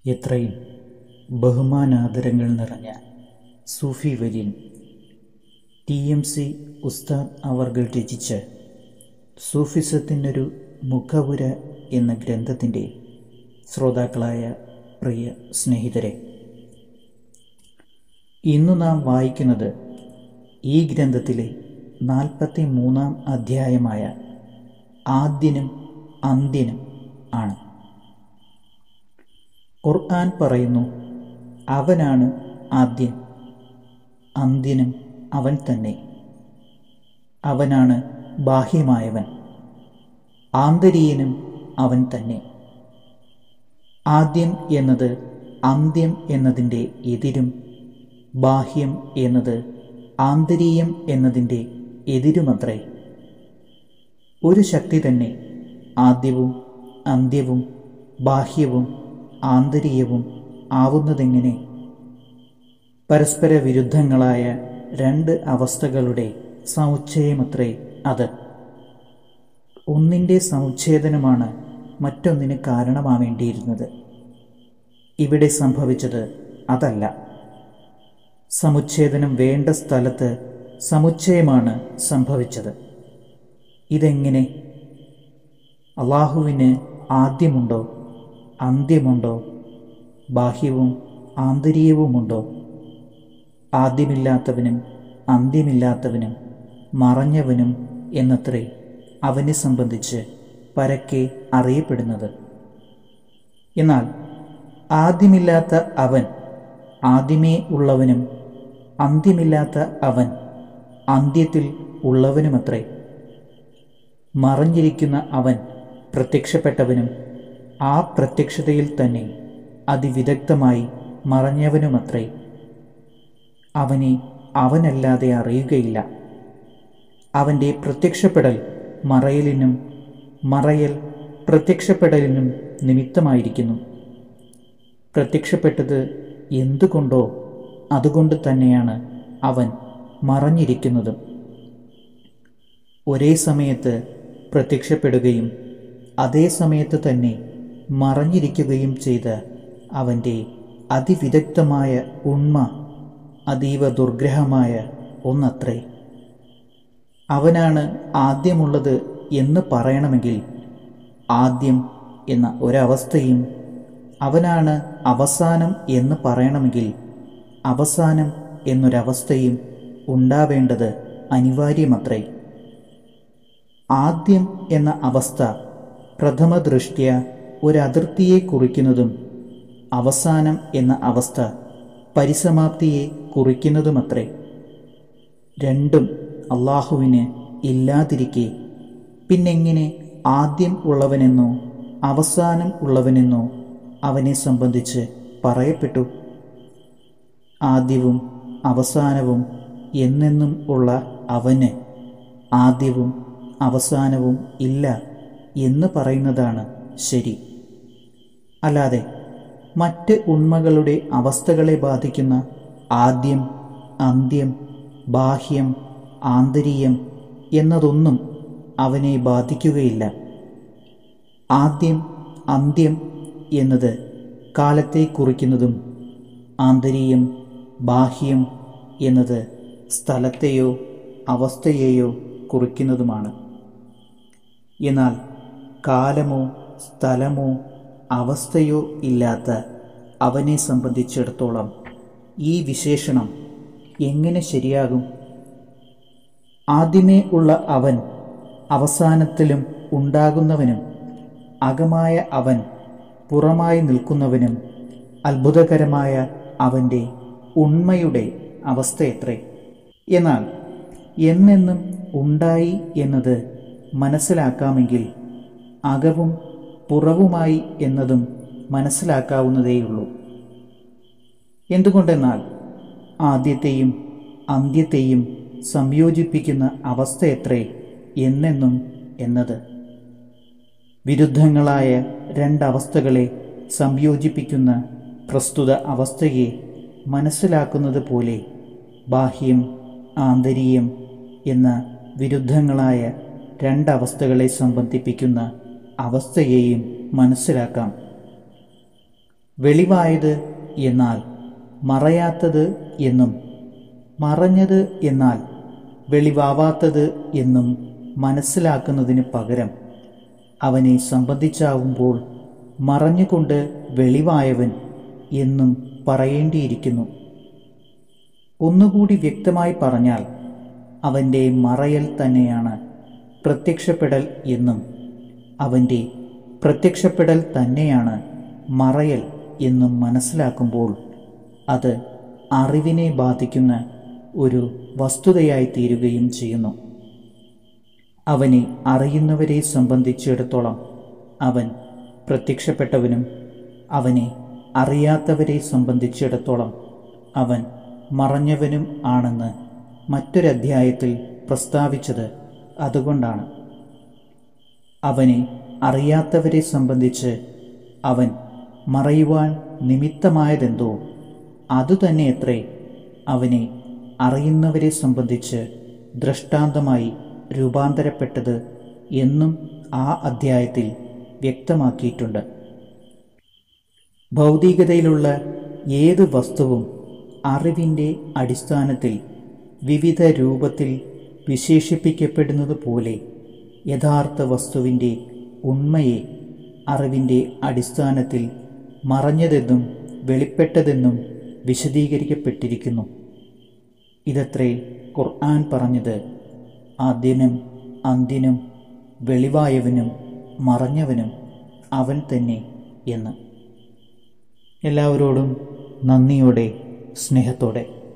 എത്രയും ബഹുമാനാദരങ്ങൾ നിറഞ്ഞ സൂഫി വര്യൻ ടി എം സി ഉസ്താദ് അവർകൾ രചിച്ച സൂഫിസത്തിനൊരു മുഖവുര എന്ന ഗ്രന്ഥത്തിൻ്റെ ശ്രോതാക്കളായ പ്രിയ സ്നേഹിതരെ ഇന്നു നാം വായിക്കുന്നത് ഈ ഗ്രന്ഥത്തിലെ നാൽപ്പത്തി മൂന്നാം അധ്യായമായ ആദ്യനും അന്ത്യനും ആണ് ഖുർആൻ പറയുന്നു അവനാണ് ആദ്യൻ അന്ത്യനും അവൻ തന്നെ അവനാണ് ബാഹ്യമായവൻ ആന്തരീയനും അവൻ തന്നെ ആദ്യം എന്നത് അന്ത്യം എന്നതിൻ്റെ എതിരും ബാഹ്യം എന്നത് ആന്തരീയം എന്നതിൻ്റെ എതിരുമത്രേ ഒരു ശക്തി തന്നെ ആദ്യവും അന്ത്യവും ബാഹ്യവും ആന്തരീയവും ആവുന്നതെങ്ങനെ പരസ്പര വിരുദ്ധങ്ങളായ രണ്ട് അവസ്ഥകളുടെ സമുച്ചയമത്രേ അത് ഒന്നിൻ്റെ സമുച്ഛേദനമാണ് മറ്റൊന്നിന് കാരണമാവേണ്ടിയിരുന്നത് ഇവിടെ സംഭവിച്ചത് അതല്ല സമുച്ഛേദനം വേണ്ട സ്ഥലത്ത് സമുച്ചയമാണ് സംഭവിച്ചത് ഇതെങ്ങനെ അള്ളാഹുവിന് ആദ്യമുണ്ടോ അന്ത്യമുണ്ടോ ബാഹ്യവും ആന്തരീയവുമുണ്ടോ ആദ്യമില്ലാത്തവനും അന്ത്യമില്ലാത്തവനും മറഞ്ഞവനും എന്നത്രേ അവനെ സംബന്ധിച്ച് പരക്കെ അറിയപ്പെടുന്നത് എന്നാൽ ആദ്യമില്ലാത്ത അവൻ ആദ്യമേ ഉള്ളവനും അന്ത്യമില്ലാത്ത അവൻ അന്ത്യത്തിൽ ഉള്ളവനുമത്രേ മറഞ്ഞിരിക്കുന്ന അവൻ പ്രത്യക്ഷപ്പെട്ടവനും ആ പ്രത്യക്ഷതയിൽ തന്നെ അതിവിദഗ്ധമായി മറഞ്ഞവനുമത്രേ അവനെ അവനല്ലാതെ അറിയുകയില്ല അവൻ്റെ പ്രത്യക്ഷപ്പെടൽ മറയലിനും മറയൽ പ്രത്യക്ഷപ്പെടലിനും നിമിത്തമായിരിക്കുന്നു പ്രത്യക്ഷപ്പെട്ടത് എന്തുകൊണ്ടോ അതുകൊണ്ട് തന്നെയാണ് അവൻ മറഞ്ഞിരിക്കുന്നതും ഒരേ സമയത്ത് പ്രത്യക്ഷപ്പെടുകയും അതേ സമയത്ത് തന്നെ മറഞ്ഞിരിക്കുകയും ചെയ്ത അവൻ്റെ അതിവിദഗ്ധമായ ഉണ്മ അതീവ ദുർഗ്രഹമായ ഒന്നത്രേ അവനാണ് ആദ്യമുള്ളത് എന്ന് പറയണമെങ്കിൽ ആദ്യം എന്ന ഒരവസ്ഥയും അവനാണ് അവസാനം എന്ന് പറയണമെങ്കിൽ അവസാനം എന്നൊരവസ്ഥയും ഉണ്ടാവേണ്ടത് അനിവാര്യമത്രേ ആദ്യം എന്ന അവസ്ഥ പ്രഥമ ദൃഷ്ട്യ ഒരതിർത്തിയെ കുറിക്കുന്നതും അവസാനം എന്ന അവസ്ഥ പരിസമാപ്തിയെ കുറിക്കുന്നതുമത്രേ രണ്ടും അള്ളാഹുവിന് ഇല്ലാതിരിക്കെ പിന്നെങ്ങനെ ആദ്യം ഉള്ളവനെന്നോ അവസാനം ഉള്ളവനെന്നോ അവനെ സംബന്ധിച്ച് പറയപ്പെട്ടു ആദ്യവും അവസാനവും എന്നെന്നും ഉള്ള അവന് ആദ്യവും അവസാനവും ഇല്ല എന്ന് പറയുന്നതാണ് ശരി അല്ലാതെ മറ്റ് ഉണ്മകളുടെ അവസ്ഥകളെ ബാധിക്കുന്ന ആദ്യം അന്ത്യം ബാഹ്യം ആന്തരീയം എന്നതൊന്നും അവനെ ബാധിക്കുകയില്ല ആദ്യം അന്ത്യം എന്നത് കാലത്തെ കുറിക്കുന്നതും ആന്തരീയം ബാഹ്യം എന്നത് സ്ഥലത്തെയോ അവസ്ഥയെയോ കുറിക്കുന്നതുമാണ് എന്നാൽ കാലമോ സ്ഥലമോ അവസ്ഥയോ ഇല്ലാത്ത അവനെ സംബന്ധിച്ചിടത്തോളം ഈ വിശേഷണം എങ്ങനെ ശരിയാകും ആദ്യമേ ഉള്ള അവൻ അവസാനത്തിലും ഉണ്ടാകുന്നവനും അകമായ അവൻ പുറമായി നിൽക്കുന്നവനും അത്ഭുതകരമായ അവൻ്റെ ഉണ്മയുടെ അവസ്ഥയത്രേ എന്നാൽ എന്നെന്നും ഉണ്ടായി എന്നത് മനസ്സിലാക്കാമെങ്കിൽ അകവും പുറവുമായി എന്നതും മനസ്സിലാക്കാവുന്നതേയുള്ളൂ എന്തുകൊണ്ടെന്നാൽ ആദ്യത്തെയും അന്ത്യത്തെയും സംയോജിപ്പിക്കുന്ന അവസ്ഥയത്രേ എന്നെന്നും എന്നത് വിരുദ്ധങ്ങളായ രണ്ടവസ്ഥകളെ സംയോജിപ്പിക്കുന്ന പ്രസ്തുത അവസ്ഥയെ മനസ്സിലാക്കുന്നത് പോലെ ബാഹ്യം ആന്തരീയം എന്ന വിരുദ്ധങ്ങളായ രണ്ടവസ്ഥകളെ സംബന്ധിപ്പിക്കുന്ന അവസ്ഥയെയും മനസ്സിലാക്കാം വെളിവായത് എന്നാൽ മറയാത്തത് എന്നും മറഞ്ഞത് എന്നാൽ വെളിവാവാത്തത് എന്നും മനസ്സിലാക്കുന്നതിന് പകരം അവനെ സംബന്ധിച്ചാവുമ്പോൾ മറഞ്ഞുകൊണ്ട് വെളിവായവൻ എന്നും പറയേണ്ടിയിരിക്കുന്നു ഒന്നുകൂടി വ്യക്തമായി പറഞ്ഞാൽ അവൻ്റെ മറയൽ തന്നെയാണ് പ്രത്യക്ഷപ്പെടൽ എന്നും അവൻ്റെ പ്രത്യക്ഷപ്പെടൽ തന്നെയാണ് മറയൽ എന്നും മനസ്സിലാക്കുമ്പോൾ അത് അറിവിനെ ബാധിക്കുന്ന ഒരു വസ്തുതയായി തീരുകയും ചെയ്യുന്നു അവനെ അറിയുന്നവരെ സംബന്ധിച്ചിടത്തോളം അവൻ പ്രത്യക്ഷപ്പെട്ടവനും അവനെ അറിയാത്തവരെ സംബന്ധിച്ചിടത്തോളം അവൻ മറഞ്ഞവനും ആണെന്ന് മറ്റൊരധ്യായത്തിൽ പ്രസ്താവിച്ചത് അതുകൊണ്ടാണ് അവനെ അറിയാത്തവരെ സംബന്ധിച്ച് അവൻ മറയുവാൻ നിമിത്തമായതെന്തോ അതുതന്നെ എത്രേ അവനെ അറിയുന്നവരെ സംബന്ധിച്ച് ദൃഷ്ടാന്തമായി രൂപാന്തരപ്പെട്ടത് എന്നും ആ അധ്യായത്തിൽ വ്യക്തമാക്കിയിട്ടുണ്ട് ഭൗതികതയിലുള്ള ഏത് വസ്തുവും അറിവിൻ്റെ അടിസ്ഥാനത്തിൽ വിവിധ രൂപത്തിൽ വിശേഷിപ്പിക്കപ്പെടുന്നത് പോലെ യഥാർത്ഥ വസ്തുവിൻ്റെ ഉണ്മയെ അറിവിൻ്റെ അടിസ്ഥാനത്തിൽ മറഞ്ഞതെന്നും വെളിപ്പെട്ടതെന്നും വിശദീകരിക്കപ്പെട്ടിരിക്കുന്നു ഇതത്രേ ഖുർആൻ പറഞ്ഞത് ആദ്യനും അന്ത്യനും വെളിവായവനും മറഞ്ഞവനും അവൻ തന്നെ എന്ന് എല്ലാവരോടും നന്ദിയോടെ സ്നേഹത്തോടെ